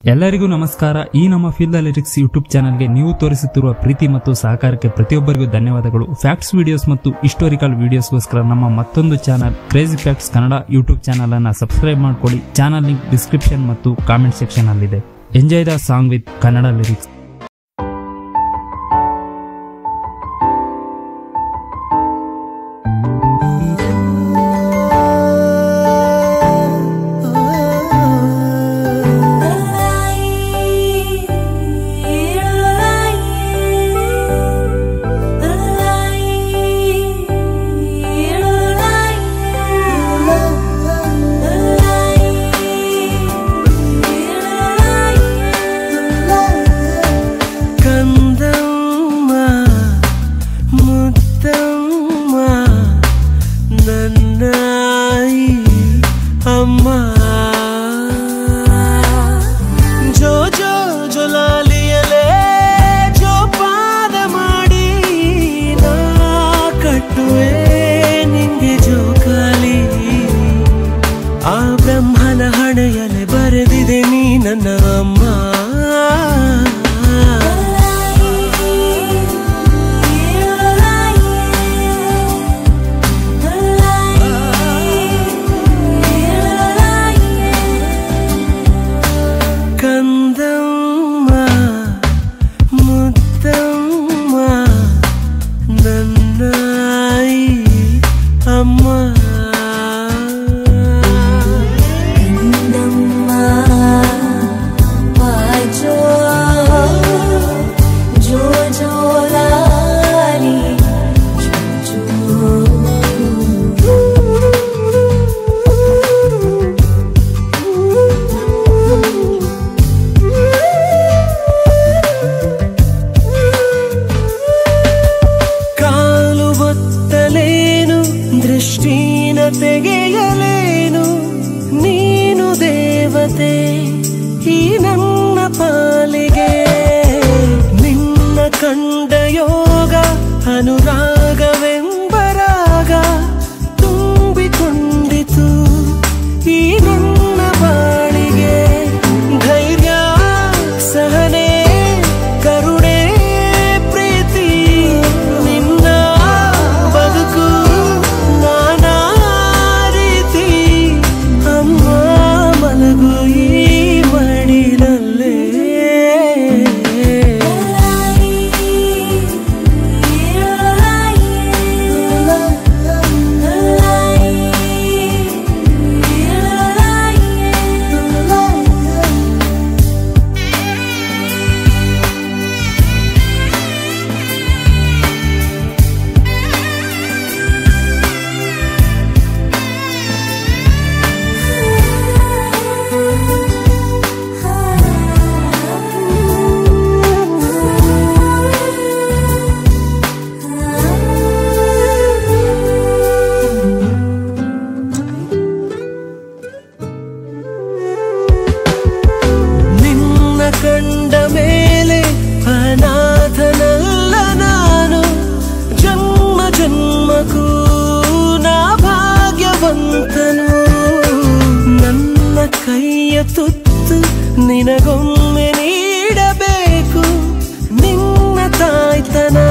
ಎಲ್ಲರಿಗೂ ನಮಸ್ಕಾರ ಈ ನಮ್ಮ ಫೀಲ್ ದ ಲಿರಿಕ್ಸ್ ಯೂಟ್ಯೂಬ್ ಚಾನಲ್ಗೆ ನೀವು ತೋರಿಸುತ್ತಿರುವ ಪ್ರೀತಿ ಮತ್ತು ಸಹಕಾರಕ್ಕೆ ಪ್ರತಿಯೊಬ್ಬರಿಗೂ ಧನ್ಯವಾದಗಳು ಫ್ಯಾಕ್ಟ್ಸ್ ವಿಡಿಯೋಸ್ ಮತ್ತು ಹಿಸ್ಟೋರಿಕಲ್ ವಿಡಿಯೋಸ್ಗೋಸ್ಕರ ನಮ್ಮ ಮತ್ತೊಂದು channel crazy facts Kannada YouTube channel ಅನ್ನ ಸಬ್ಸ್ಕ್ರೈಬ್ ಮಾಡ್ಕೊಳ್ಳಿ ಚಾನಲ್ ಲಿಂಕ್ ಡಿಸ್ಕ್ರಿಪ್ಷನ್ ಮತ್ತು ಕಾಮೆಂಟ್ ಸೆಕ್ಷನ್ ಅಲ್ಲಿದೆ enjoy the song with Kannada lyrics ಕಂದಮ್ಮ ಮುದ್ದಮ್ಮ ನನ್ನಾಯಿ ಅಮ್ಮ ಜೋ ಜೋ ಜೊಲಾಲಿಯಲೇ ಜೋಪಾನ ಮಾಡಿ ನಾ ಕಟ್ಟುವೆ ನಿಂಗೆ ಜೋಕಾಲಿ ಆ ಬ್ರಹ್ಮನ ಹಣೆಯಲೆ ಬರೆದಿದೆ ನೀ ನನ್ನ ಅಮ್ಮ ಕಂದಮ್ಮ ಮುದ್ದಮ್ಮ ನನ್ನಾಯಿ ಅಮ್ಮ जो जो लाली ಕಾಲು ಒತ್ತಲೇನು ದೃಷ್ಟಿನ ತೆಗೆಯಲೇನು ನೀನು ದೇವತೆ ಈ ನನ್ನ ಪಾಲಿಗೆ ನಿನ್ನ ಕಂಡ ಯೋಗ ಅನುರಾಗವೆಂಬರಾಗ ತುಂಬಿಕೊಂಡಿತು ಈ ನನ್ನ ಬಾಳಿಗೆ ಧೈರ್ಯ ಸಹನೆ ಕರುಣೆ ಪ್ರೀತಿ ನಿನ್ನ ಬದುಕು ನಾನಾ ರೀತಿ ಅಮ್ಮ ಮಲಗು ಈ ಮಡಿಲಲ್ಲೇ ನಿನ್ನ ಕಂಡ ಮೇಲೆ ಅನಾಥನಲ್ಲ ನಾನು ಜನ್ಮ ಜನ್ಮಕ್ಕೂ ನಾ ಭಾಗ್ಯವಂತನು ನನ್ನ ಕೈಯ ತುತ್ತು ನಿನಗೊಮ್ಮೆ ನೀಡಬೇಕು ನಿನ್ನ ತಾಯ್ತನ